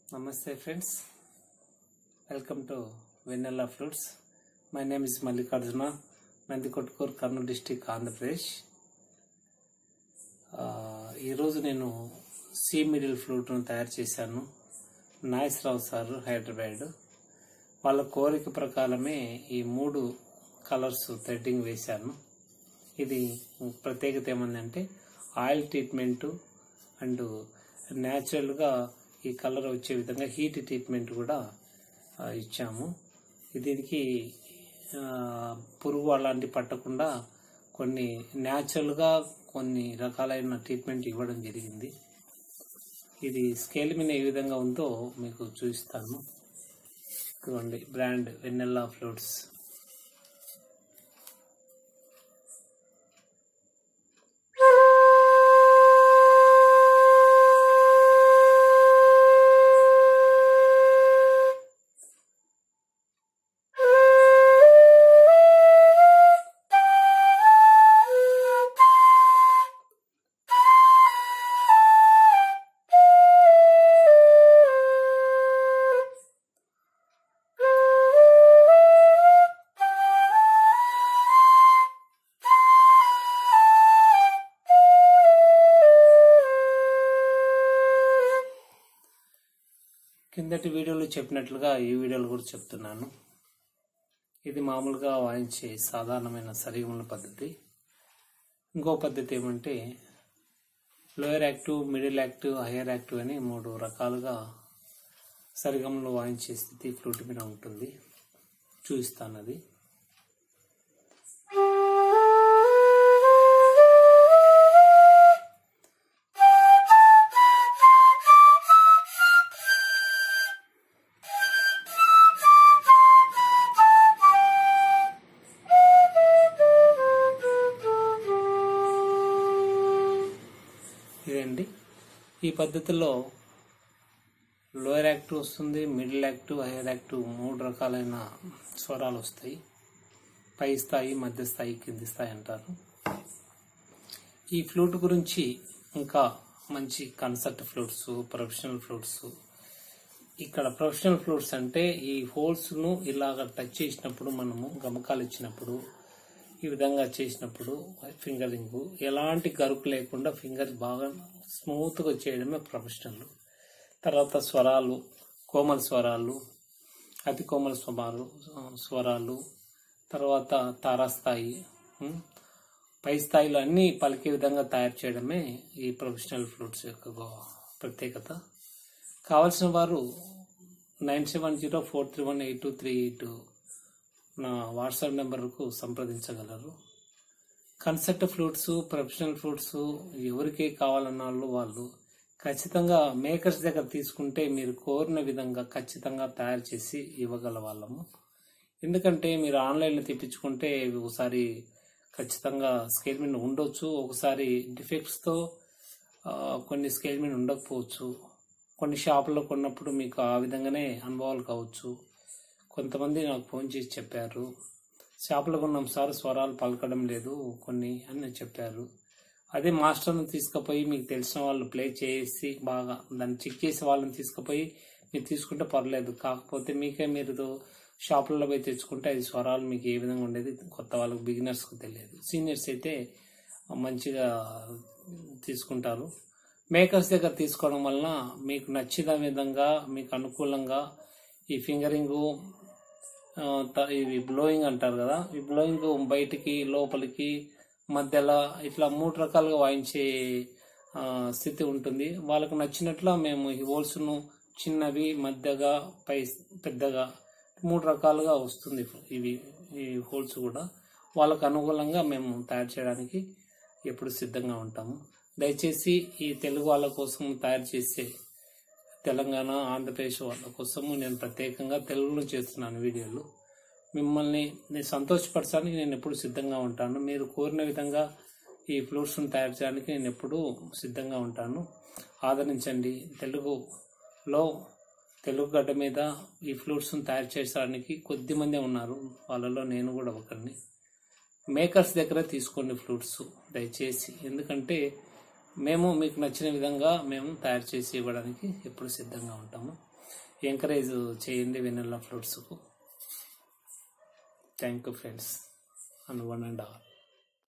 Namaste friends. Welcome to Vanilla Fruits. My name is Mallikarjuna, Nandikotkur Kurnool district Andhra Pradesh ఆ, ఈరోజు నేను see middle ఫ్లూట్ను తయారు చేశాను నాగేశ్వరరావు సార్ హైదరాబాద్ వాళ్ళ కోరిక ప్రకారమే ఈ మూడు కలర్స్ థ్రెడ్డింగ్ వేశాను ఇది ప్రత్యేకత ఏమందంటే ఆయిల్ ట్రీట్మెంట్ అండ్ న్యాచురల్గా ఈ కలర్ వచ్చే విధంగా హీట్ ట్రీట్మెంట్ కూడా ఆ, ఇచ్చాము దీనికి ఆ, పురుగు అలాంటి పట్టకుండా కొన్ని న్యాచురల్గా కొన్ని రకాలైన ట్రీట్మెంట్ ఇవ్వడం జరిగింది ఇది స్కేల్ మీద ఏ విధంగా ఉందో మీకు చూపిస్తాను ఇదిగోండి బ్రాండ్ వెన్నెల్లా ఫ్లూట్స్ కిందటి వీడియోలో చెప్పినట్లుగా ఈ వీడియోలో కూడా చెప్తున్నాను ఇది మామూలుగా వాయించే సాధారణమైన సరిగమల పద్ధతి ఇంకో పద్ధతి ఏమంటే lower active middle active higher active అని మూడు రకాలుగా సరిగమలు వాయించే స్థితి ఫ్లూట్ మీద ఉంటుంది చూపిస్తాను అది ఇదండి ఈ పద్ధతిలో లోయర్ యాక్టివ్ వస్తుంది మిడిల్ యాక్టివ్ హైయర్ యాక్టివ్ మూడు రకాలైన స్వరాలు వస్తాయి పై స్థాయి మధ్య స్థాయి కింది స్థాయి అంటారు ఈ ఫ్లూట్ గురించి ఇంకా మంచి కన్సర్ట్ ఫ్లూట్స్ ప్రొఫెషనల్ ఫ్లూట్స్ ఇక్కడ ప్రొఫెషనల్ ఫ్లూట్స్ అంటే ఈ హోల్స్ ను ఇలాగ టచ్ చేసినప్పుడు మనము గమకాలు ఇచ్చినప్పుడు ఈ విధంగా చేసినప్పుడు ఫింగరింగ్ ఎలాంటి గరుకు లేకుండా ఫింగర్ బాగా స్మూత్ గా చేయడమే ప్రొఫెషనల్ తర్వాత స్వరాలు కోమల స్వరాలు అతి కోమల స్వరాలు స్వరాలు తర్వాత తారాస్థాయి ఉమ్, పై స్థాయిలో అన్ని పలికే విధంగా తయారు చేయడమే ఈ ప్రొఫెషనల్ ఫ్లూట్స్ యొక్క గో- ప్రత్యేకత కావలసిన వారు nine seven zero four three one eight two three eight నా వాట్సాప్ నెంబర్కు సంప్రదించగలరు కన్సెప్ట్ ఫ్లూట్స్ ప్రొఫెషనల్ ఫ్లూట్స్ ఎవరికి కావాలన్న వాళ్ళు వాళ్ళు ఖచ్చితంగా మేకర్స్ దగ్గర తీసుకుంటే మీరు కోరిన విధంగా ఖచ్చితంగా తయారు చేసి ఇవ్వగల వాళ్ళము ఎందుకంటే మీరు ఆన్లైన్లో తెప్పించుకుంటే ఇవి ఒకసారి ఖచ్చితంగా స్కేల్ మీద ఉండొచ్చు ఒకసారి డిఫెక్ట్స్తో ఆ, కొన్ని స్కేల్ మీద ఉండకపోవచ్చు కొన్ని షాపుల్లో కొన్నప్పుడు మీకు ఆ విధంగానే అనుభవాలు కావచ్చు కొంతమంది నాకు ఫోన్ చేసి చెప్పారు షాపులో కొన్నాం సార్ స్వరాలు పలకడం లేదు కొన్ని అని చెప్పారు అదే మాస్టర్ని తీసుకుపోయి మీకు తెలిసిన వాళ్ళు ప్లే చేసి బాగా దాన్ని చెక్ చేసి వాళ్ళని తీసుకుపోయి మీరు తీసుకుంటే పర్లేదు కాకపోతే మీకే మీరు షాపులలో పోయి తెచ్చుకుంటే అది స్వరాలు మీకు ఏ విధంగా ఉండేది కొత్త వాళ్ళకి బిగినర్స్కి తెలియదు సీనియర్స్ అయితే మంచిగా తీసుకుంటారు మేకర్స్ దగ్గర తీసుకోవడం వలన మీకు నచ్చిన విధంగా మీకు అనుకూలంగా ఈ ఫింగరింగ్ ఇవి బ్లోయింగ్ అంటారు కదా ఈ బ్లోయింగ్ బయటికి లోపలికి మధ్యలో ఇట్లా మూడు రకాలుగా వాయించే ఆ, స్థితి ఉంటుంది వాళ్ళకు నచ్చినట్ల మేము ఈ హోల్స్ను చిన్నవి మధ్యగా పై పెద్దగా మూడు రకాలుగా వస్తుంది ఇవి ఈ హోల్స్ కూడా వాళ్ళకు అనుకూలంగా మేము తయారు చేయడానికి ఎప్పుడు సిద్ధంగా ఉంటాము దయచేసి ఈ తెలుగు వాళ్ళ కోసం తయారు చేసే తెలంగాణ ఆంధ్రప్రదేశ్ వాళ్ళ కోసము నేను ప్రత్యేకంగా తెలుగులో చేస్తున్నాను వీడియోలు మిమ్మల్ని నేను సంతోషపరచడానికి నేను ఎప్పుడు సిద్ధంగా ఉంటాను మీరు కోరిన విధంగా ఈ ఫ్లూట్స్ను తయారు చేయడానికి నేను ఎప్పుడూ సిద్ధంగా ఉంటాను ఆదరించండి తెలుగులో తెలుగు గడ్డ మీద ఈ ఫ్లూట్స్ను తయారు చేయడానికి కొద్ది మందే ఉన్నారు వాళ్ళలో నేను కూడా ఒకరిని మేకర్స్ దగ్గర తీసుకోండి ఫ్లూట్స్ దయచేసి ఎందుకంటే మేము మీకు నచ్చిన విధంగా మేము తయారు చేసి ఇవ్వడానికి ఎప్పుడు సిద్ధంగా ఉంటాము ఎంకరేజ్ చేయండి వెనెల్లా ఫ్లూట్స్కు thank you friends and one and all